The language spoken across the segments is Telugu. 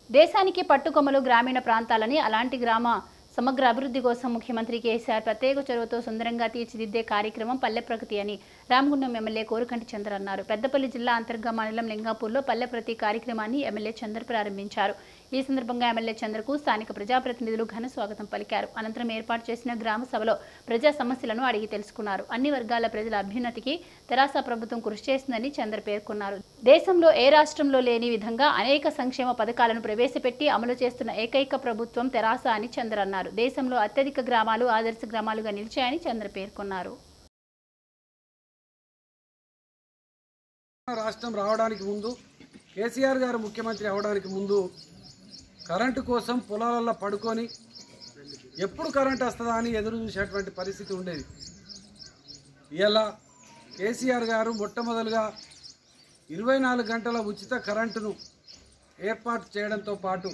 దేశానికి పట్టుకొమ్మలు గ్రామీణ ప్రాంతాలని అలాంటి గ్రామ సమగ్ర అభివృద్ధి కోసం ముఖ్యమంత్రి కేసీఆర్ ప్రత్యేక చొరవతో సుందరంగా తీర్చిదిద్దే కార్యక్రమం పల్లె ప్రగతి అని రామగుండం ఎమ్మెల్యే కోరుకంటి చంద్ర అన్నారు పెద్దపల్లి జిల్లా అంతర్గా మండలం లింగాపూర్లో పల్లె ప్రగతి కార్యక్రమాన్ని ఎమ్మెల్యే చంద్ర ప్రారంభించారు ఈ సందర్భంగా ఎమ్మెల్యే చంద్రకు స్థానిక ప్రజాప్రతినిధులు ఘన స్వాగతం పలికారు అనంతరం ఏర్పాటు చేసిన గ్రామ సభలో ప్రజా సమస్యలను అడిగి తెలుసుకున్నారు అన్ని వర్గాల ప్రజల అభ్యున్నతికి తెరాస ప్రభుత్వం కృషి చేస్తుందని చంద్ర పేర్కొన్నారు దేశంలో ఏ రాష్ట్రంలో లేని విధంగా అనేక సంక్షేమ పథకాలను ప్రవేశపెట్టి అమలు చేస్తున్న ఏకైక ప్రభుత్వం తెరాస అని చంద్ర అన్నారు దేశంలో అత్యధిక గ్రామాలు ఆదర్శ గ్రామాలుగా నిలిచాయని చంద్ర పేర్కొన్నారు రాష్ట్రం రావడానికి ముందు కేసీఆర్ గారు ముఖ్యమంత్రి అవడానికి ముందు కరెంటు కోసం పొలాలలో పడుకొని ఎప్పుడు కరెంట్ వస్తుందా అని ఎదురు చూసేటువంటి పరిస్థితి ఉండేది ఇలా కేసీఆర్ గారు మొట్టమొదలుగా ఇరవై నాలుగు గంటల ఉచిత కరెంటును ఏర్పాటు చేయడంతో పాటు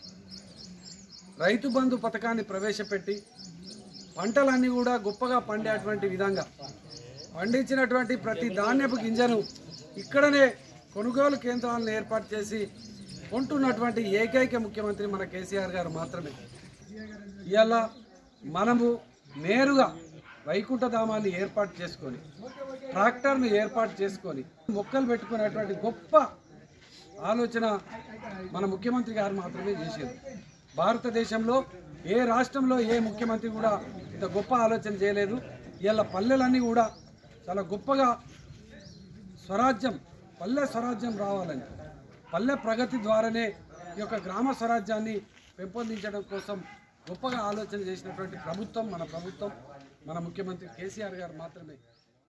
రైతు బంధు పథకాన్ని ప్రవేశపెట్టి పంటలన్నీ కూడా గొప్పగా పండేటువంటి విధంగా పండించినటువంటి ప్రతి ధాన్యపు గింజను ఇక్కడనే కొనుగోలు కేంద్రాలను ఏర్పాటు చేసి కొంటున్నటువంటి ఏకైక ముఖ్యమంత్రి మన కేసీఆర్ గారు మాత్రమే ఇవాళ మనము నేరుగా వైకుంఠధామాన్ని ఏర్పాటు చేసుకొని ట్రాక్టర్ను ఏర్పాటు చేసుకొని మొక్కలు పెట్టుకునేటువంటి గొప్ప ఆలోచన మన ముఖ్యమంత్రి గారు మాత్రమే చేశారు భారతదేశంలో ఏ రాష్ట్రంలో ఏ ముఖ్యమంత్రి కూడా ఇంత గొప్ప ఆలోచన చేయలేదు ఇవాళ పల్లెలన్నీ కూడా చాలా గొప్పగా స్వరాజ్యం పల్లె స్వరాజ్యం రావాలని పల్లె ప్రగతి ద్వారానే ఈ యొక్క గ్రామ స్వరాజ్యాన్ని పెంపొందించడం కోసం గొప్పగా ఆలోచన చేసినటువంటి ప్రభుత్వం మన ప్రభుత్వం మన ముఖ్యమంత్రి కేసీఆర్ గారు మాత్రమే